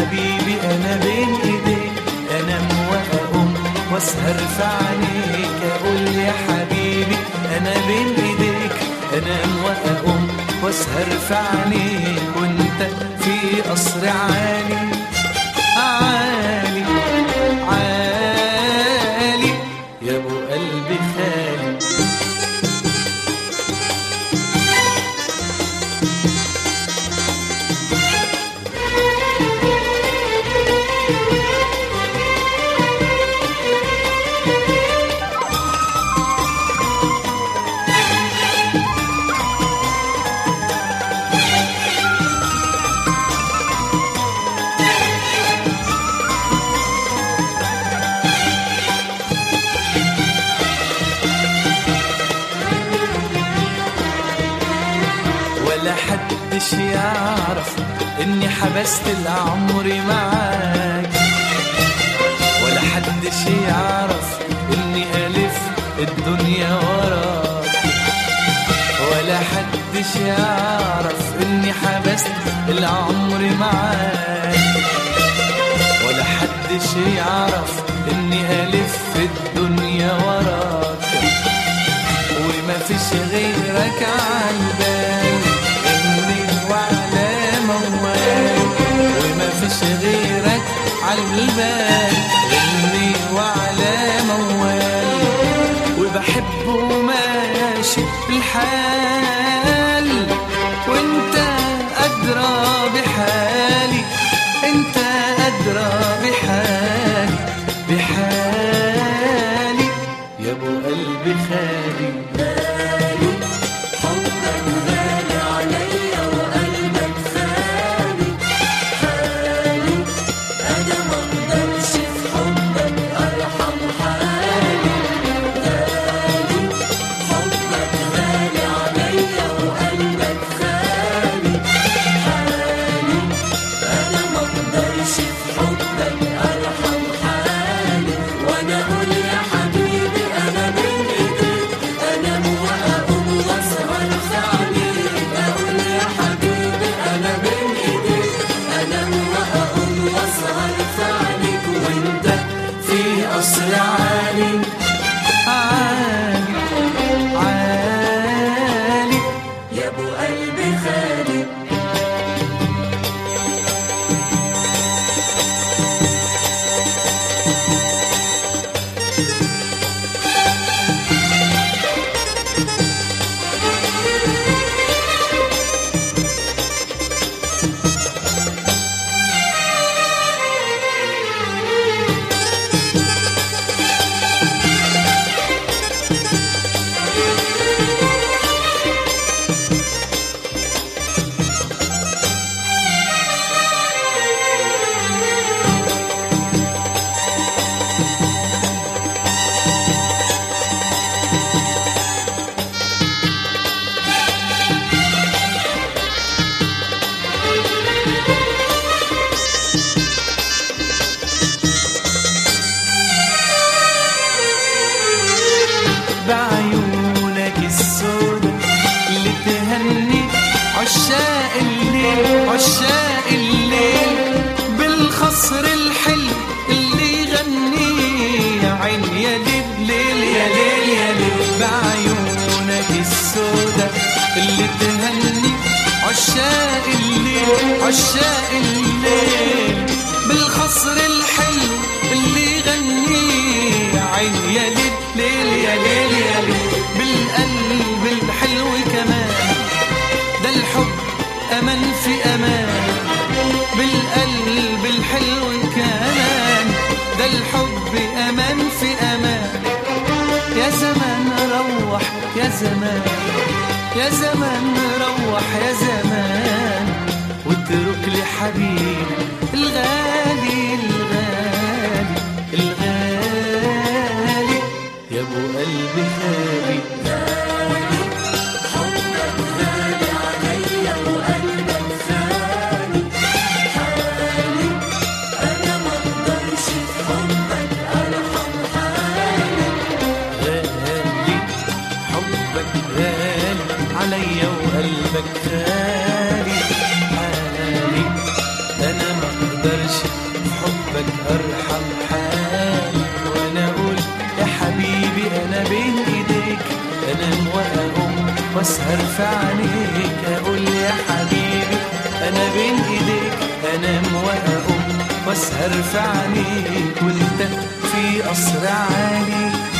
حبيبي انا بين ايديك انام واقوم واسهر في عينيك اقول يا حبيبي انا بين ايديك انام واقوم واسهر في عينيك وانت في قصر عالي عالي عالي يا ابو قلبي خالي ولا حدش يعرف اني حبست العمر معاك ولا حدش يعرف اني الف الدنيا وراك ولا حدش يعرف اني حبست العمر معاك ولا حدش يعرف اني الف الدنيا وراك وما فيش غيرك عالبال اني وعلى موال وما فيش غيرك عالبال اني وعلى موال وبحب وماشي الحال وانت ادرى بحالي انت ادرى بحالي بحالي يا ابو قلبي خالي حبك غالي عليا وقلبك خالي خالي انا ما اقدرش في حبك ارحم حالي غالي حبك غالي عليا وقلبك خالي خالي انا ما اقدرش في حبك ارحم حالي وانا اقول يا حبيبي انا بين ايديك انام واقوم واسهر في عينيك اقول يا حبيبي انا بين ايديك انام واقوم واسهر في عينيك وانت في قصر عالي عالي عالي يا ابو قلبي خالي بعيونك السود اللي تهني عشاق الليل عشاق الليل بالخصر الحلو اللي يغني يا عين يا ليل ليل يا ليل يا ليل بعيونك السودة اللي تهني عشاق الليل عشاق الليل بالخصر الحلو اللي يغني يا عين يا ليل ليل يا ليل يا ليل بالقلب الحلو كمان ده الحب أمان في أمان بالقلب الحلو كمان ده الحب أمان في أمان يا زمان روح يا زمان يا زمان روح يا زمان واترك لي حبيبي الغالي الغالي الغالي يا ابو قلبي خالي حبك غالي عليا وقلبك خالي خالي انا ما اقدرش في حبك ارحم حالي غالي حبك غالي عليا وقلبك غالي حالي انا ما اقدرش في حبك ارحم حالي وانا اقول يا حبيبي انا بين ايديك انام واقوم واسهر في عينيك اقول يا حبيبي انا بين ايديك انام واقوم واسهر في عينيك وانت في قصر عالي